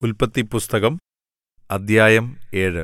ഉല്പത്തിപ്പുസ്തകം അദ്ധ്യായം ഏഴ്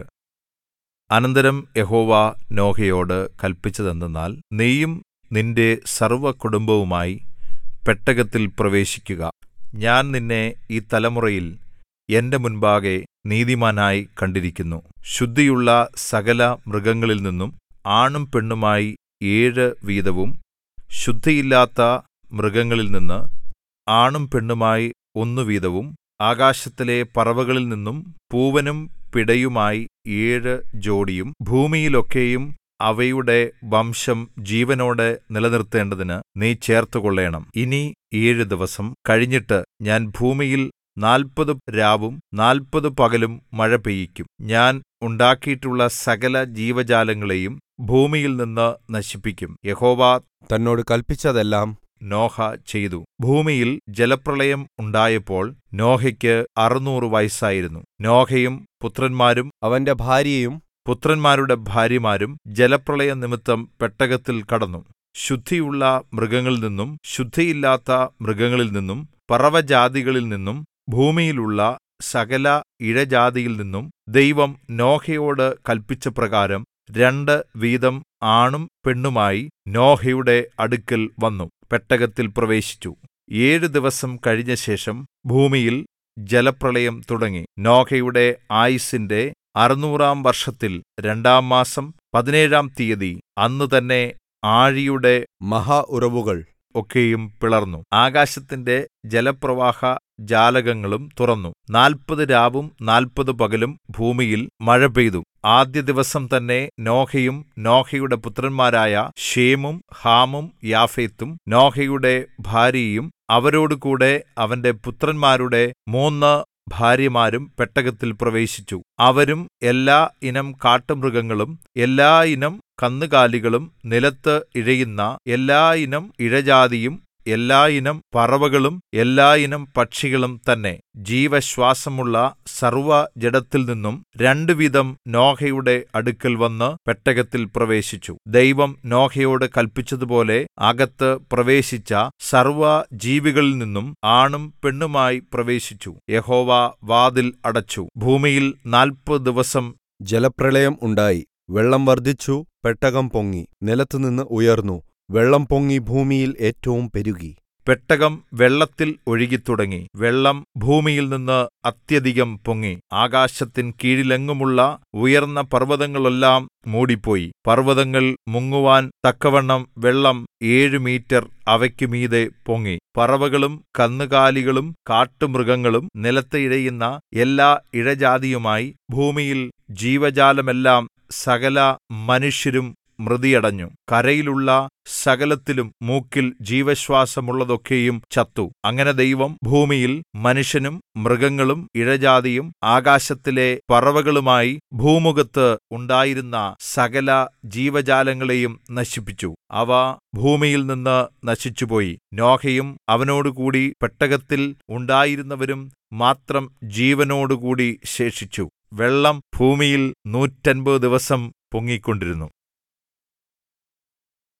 അനന്തരം യഹോവ നോഹയോട് കല്പിച്ചതെന്തെന്നാൽ നീയും നിന്റെ സർവ്വകുടുംബവുമായി പെട്ടകത്തിൽ പ്രവേശിക്കുക ഞാൻ നിന്നെ ഈ തലമുറയിൽ എന്റെ മുൻപാകെ നീതിമാനായി കണ്ടിരിക്കുന്നു ശുദ്ധിയുള്ള സകലമൃഗങ്ങളിൽനിന്നും ആണും പെണ്ണുമായി ഏഴ് വീതവും ശുദ്ധിയില്ലാത്ത മൃഗങ്ങളിൽനിന്ന് ആണും പെണ്ണുമായി ഒന്ന് വീതവും ആകാശത്തിലെ പറവകളിൽനിന്നും പൂവനും പിടയുമായി ഏഴ് ജോഡിയും ഭൂമിയിലൊക്കെയും അവയുടെ വംശം ജീവനോടെ നിലനിർത്തേണ്ടതിന് നീ ചേർത്തുകൊള്ളേണം ഇനി ഏഴ് ദിവസം കഴിഞ്ഞിട്ട് ഞാൻ ഭൂമിയിൽ നാല്പത് രാവും നാല്പത് പകലും മഴ പെയ്യിക്കും ഞാൻ ഉണ്ടാക്കിയിട്ടുള്ള സകല ജീവജാലങ്ങളെയും ഭൂമിയിൽനിന്ന് നശിപ്പിക്കും യഹോവ തന്നോട് കല്പിച്ചതെല്ലാം നോഹ ചെയ്തു ഭൂമിയിൽ ജലപ്രളയം ഉണ്ടായപ്പോൾ നോഹയ്ക്ക് അറുനൂറ് വയസ്സായിരുന്നു നോഹയും പുത്രന്മാരും അവന്റെ ഭാര്യയും പുത്രന്മാരുടെ ഭാര്യമാരും ജലപ്രളയം നിമിത്തം പെട്ടകത്തിൽ കടന്നു ശുദ്ധിയുള്ള മൃഗങ്ങളിൽ നിന്നും ശുദ്ധിയില്ലാത്ത മൃഗങ്ങളിൽ നിന്നും പറവജാതികളിൽ നിന്നും ഭൂമിയിലുള്ള സകല ഇഴജാതിയിൽ നിന്നും ദൈവം നോഹയോട് കല്പിച്ച പ്രകാരം രണ്ട് വീതം ആണും പെണ്ണുമായി നോഹയുടെ അടുക്കൽ വന്നു പെട്ടകത്തിൽ പ്രവേശിച്ചു ഏഴ് ദിവസം കഴിഞ്ഞശേഷം ഭൂമിയിൽ ജലപ്രളയം തുടങ്ങി നോഹയുടെ ആയുസ്സിന്റെ അറുനൂറാം വർഷത്തിൽ രണ്ടാം മാസം പതിനേഴാം തീയതി അന്ന് തന്നെ ആഴിയുടെ മഹാ ഉറവുകൾ ഒക്കെയും പിളർന്നു ആകാശത്തിന്റെ ജലപ്രവാഹ ജാലകങ്ങളും തുറന്നു നാല്പത് രാവും നാല്പത് പകലും ഭൂമിയിൽ മഴ പെയ്തു ആദ്യ ദിവസം തന്നെ നോഹയും നോഹയുടെ പുത്രന്മാരായ ഷേമും ഹാമും യാഫെത്തും നോഹയുടെ ഭാര്യയും അവരോടുകൂടെ അവന്റെ പുത്രന്മാരുടെ മൂന്ന് ഭാര്യമാരും പെട്ടകത്തിൽ പ്രവേശിച്ചു അവരും എല്ലാ ഇനം കാട്ടുമൃഗങ്ങളും എല്ലാ ഇനം കന്നുകാലികളും നിലത്ത് ഇഴയുന്ന എല്ലാ ഇനം ഇഴജാതിയും എല്ലാ ഇനം പറവകളും എല്ലാ ഇനം പക്ഷികളും തന്നെ ജീവശ്വാസമുള്ള സർവ്വജഡത്തിൽ നിന്നും രണ്ടു വീതം നോഹയുടെ അടുക്കൽ വന്ന് പെട്ടകത്തിൽ പ്രവേശിച്ചു ദൈവം നോഹയോട് കൽപ്പിച്ചതുപോലെ അകത്ത് പ്രവേശിച്ച സർവ്വജീവികളിൽ നിന്നും ആണും പെണ്ണുമായി പ്രവേശിച്ചു യഹോവ വാതിൽ അടച്ചു ഭൂമിയിൽ നാല്പത് ദിവസം ജലപ്രളയം ഉണ്ടായി വെള്ളം വർദ്ധിച്ചു പെട്ടകം പൊങ്ങി നിലത്തുനിന്ന് ഉയർന്നു വെള്ളം പൊങ്ങി ഭൂമിയിൽ ഏറ്റവും പെരുകി പെട്ടകം വെള്ളത്തിൽ ഒഴുകിത്തുടങ്ങി വെള്ളം ഭൂമിയിൽ നിന്ന് അത്യധികം പൊങ്ങി ആകാശത്തിൻ കീഴിലെങ്ങുമുള്ള ഉയർന്ന പർവ്വതങ്ങളെല്ലാം മൂടിപ്പോയി പർവ്വതങ്ങൾ മുങ്ങുവാൻ തക്കവണ്ണം വെള്ളം ഏഴു മീറ്റർ അവയ്ക്കു മീതെ പൊങ്ങി പറവകളും കന്നുകാലികളും കാട്ടുമൃഗങ്ങളും നിലത്ത് ഇഴയുന്ന എല്ലാ ഇഴജാതിയുമായി ഭൂമിയിൽ ജീവജാലമെല്ലാം സകല മനുഷ്യരും മൃതിയടഞ്ഞു കരയിലുള്ള സകലത്തിലും മൂക്കിൽ ജീവശ്വാസമുള്ളതൊക്കെയും ചത്തു അങ്ങനെ ദൈവം ഭൂമിയിൽ മനുഷ്യനും മൃഗങ്ങളും ഇഴജാതിയും ആകാശത്തിലെ പറവകളുമായി ഭൂമുഖത്ത് ഉണ്ടായിരുന്ന സകല ജീവജാലങ്ങളെയും നശിപ്പിച്ചു അവ ഭൂമിയിൽ നിന്ന് നശിച്ചുപോയി നോഹയും അവനോടുകൂടി പെട്ടകത്തിൽ ഉണ്ടായിരുന്നവരും മാത്രം ജീവനോടുകൂടി ശേഷിച്ചു വെള്ളം ഭൂമിയിൽ നൂറ്റൻപത് ദിവസം പൊങ്ങിക്കൊണ്ടിരുന്നു